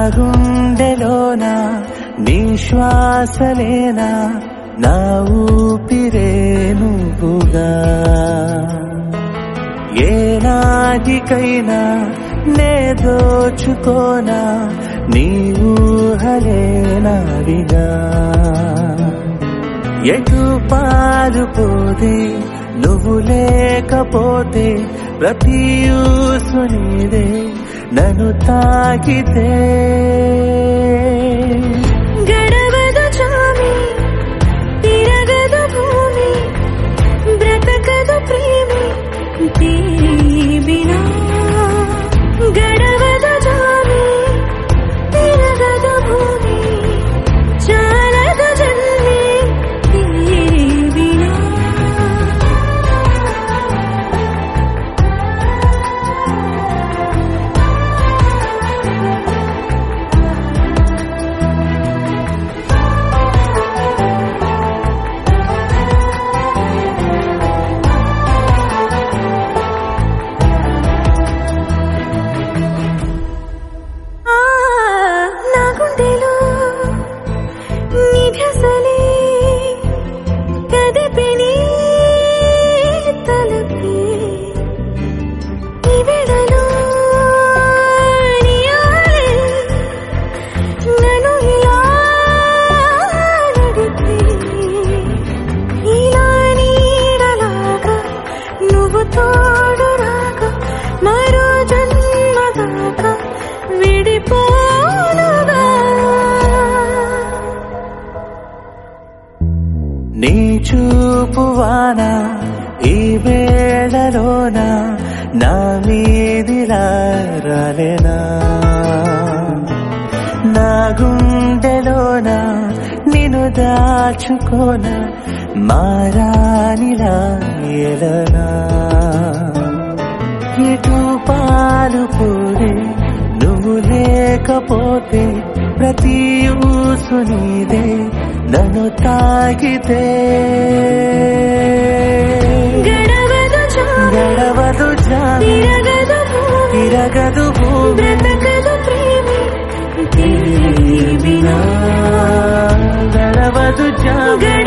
గుండెలోన నీ శ్వాసలేనా నా ఊపిరే నువ్వుగా ఏ నాటికైనా నే దోచుకోనా నీ ఊహలే నావిగా ఎటు పాలుపోతే నువ్వు లేకపోతే ప్రతి ఊసు నీదే నన్ను తాకితే గడవదు చామి తిరగదు భూమి బ్రతకదు ప్రేమి తీబినా గడవదు చామి తిరగదు భూమి చాలదు జన్మే తీబినా ఆ నా గుండెలో నిధసలే కదిపిని తలపి ఇవిడలో నియాలే నన్ను ఇలా నడిపి ఇలా నీడలాగా నువ్వు తోడు రాగా మరో జన్మ దాకా విడిపోనుగా నీ చూపువాన ఈ వేళలోన నా మీదిలా రాలేనా నా గుండెలోన నిన్ను దాచుకోన మారానిలా ఎలనా ఎటు పాలు పోరే నువ్వు లేకపోతే ప్రతి ఊసు నీదే నన్ను తాకితే గడవదు చావి గడవదు జామి తిరగదు భూమి తిరగదు భూమి బ్రతకదు ప్రేమి తీవినా గడవదు జామి